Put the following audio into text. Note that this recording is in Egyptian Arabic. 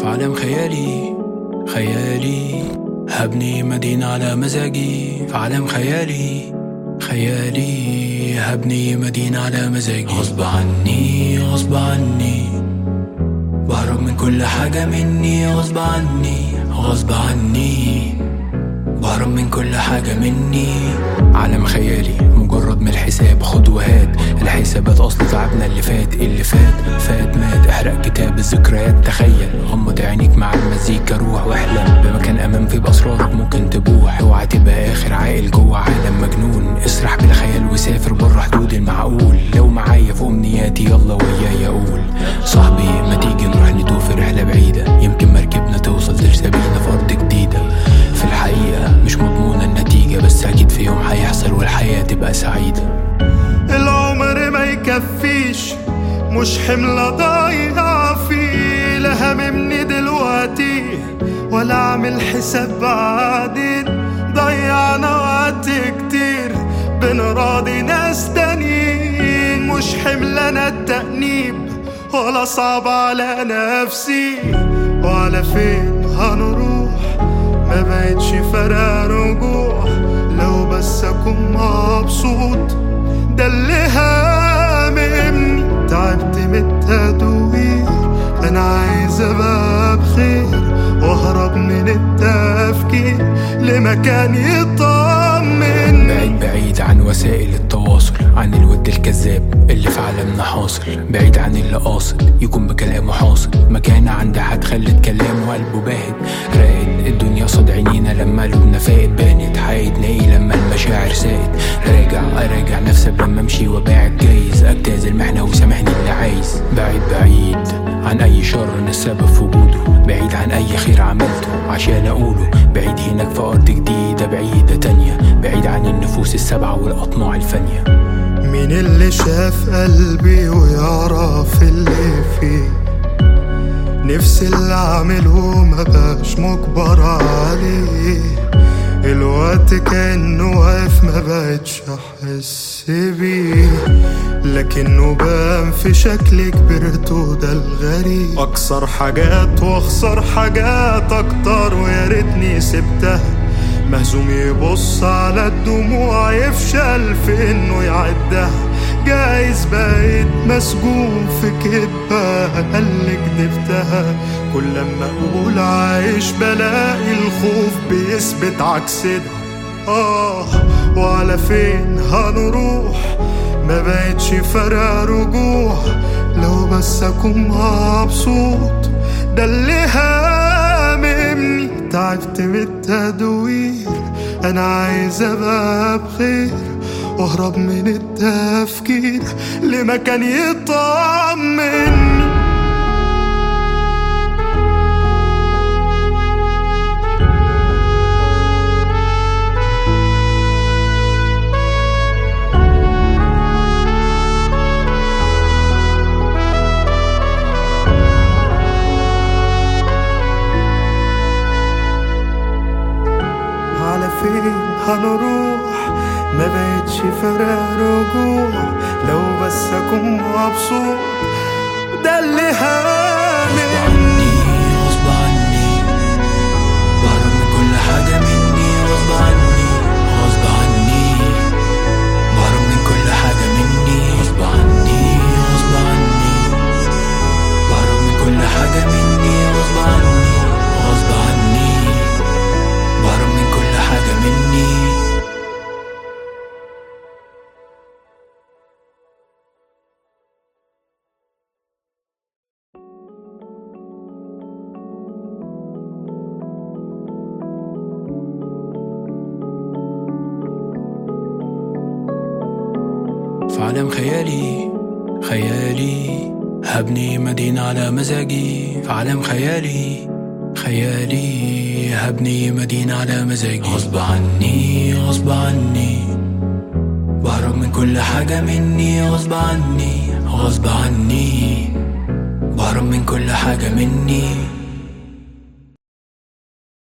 في عالم خيالي خيالي هبني مدينة على مزاجي في عالم خيالي خيالي هبني مدينة على مزاجي غصب عني غصب عني بهرب من كل حاجة مني غصب عني غصب عني بهرب من كل حاجة مني عالم خيالي مجرد من الحساب خد وهات الحسابات أصل تعبنا اللي فات اللي فات فات مات احرق كتاب الذكريات تخيل غمض عينيك مع المزيكا روح واحلم بمكان أمان فيه بأسرارك ممكن تبوح اوعى تبقى آخر عاقل جوه عالم مجنون اسرح بالخيال وسافر بره حدود المعقول لو معايا في أمنياتي يلا وياي أقول صاحبي ما تيجي نروح ندوق في رحلة بعيدة يمكن مركبنا توصل لسبيلنا في أرض جديدة في الحقيقة مش مضمونة النتيجة بس أكيد في يوم هيحصل والحياة تبقى سعيدة العمر ما يكفيش مش حملة ضايعة فيه لا هممني دلوقتي ولا عامل حساب بعدين ضيعنا وقت كتير بنراضي ناس تانيين مش حمل انا التأنيب ولا صعب على نفسي وعلى فين هنروح ما بقتش فارقة رجوع لو بس اكون مبسوط ده اللي هاممني تعبت من التدوير انا عايز ابقى بخير واهرب من التفكير لمكان يطمن بعيد بعيد عن وسائل التواصل عن الود الكذاب اللي في عالمنا حاصل بعيد عن اللي قاصد يكون بكلامه حاصل مكانة عند حد خلت كلامه قلبه باهت راقد الدنيا صد عينينا لما قلوبنا فاقت بانت حايد ناقي لما المشاعر ساقت راجع اراجع نفسي قبل ما امشي وباعد جايز اجتاز المحنة وسامحني اللي عايز بعيد بعيد عن اي شر انا السبب في وجوده بعيد عن اي خير عملته عشان اقوله بعيد هناك في ارض جديدة بعيدة تانية بعيد عن النفوس السبعة والاطماع الفانية مين اللي شاف قلبي ويعرف اللي فيه نفسي اللي اعمله ما بقاش مجبر عليه الوقت كأنه واقف ما بقتش احس بيه لكنه بان في شكل كبرت وده الغريب اكسر حاجات واخسر حاجات اكتر ويا ريتني سبتها مهزوم يبص على الدموع يفشل في انه يعدها جايز بقيت مسجون في كدبة أنا اللي كدبتها كل لما أقول عايش بلاقي الخوف بيثبت عكس ده آه وعلى فين هنروح ما بقتش فارقة رجوع لو بس أكون مبسوط ده اللي هاممني تعبت من التدوير أنا عايز أبقى بخير واهرب من التفكير لمكان يطمن على فين هنروح ما بقتش فارقة رجوع لو بس اكون مبسوط ده اللي هاممني عني غصب عني بهرب من كل حاجة مني غصب عني غصب عني بهرب من كل حاجة مني غصب عني غصب عني بهرب من كل حاجة مني غصب عني غصب عني بهرب من كل حاجة مني في عالم خيالي خيالي هبني مدينة على مزاجي في عالم خيالي خيالي هبني مدينة على مزاجي غصب عني غصب عني بهرب من كل حاجة مني غصب عني غصب عني بهرب من كل حاجة مني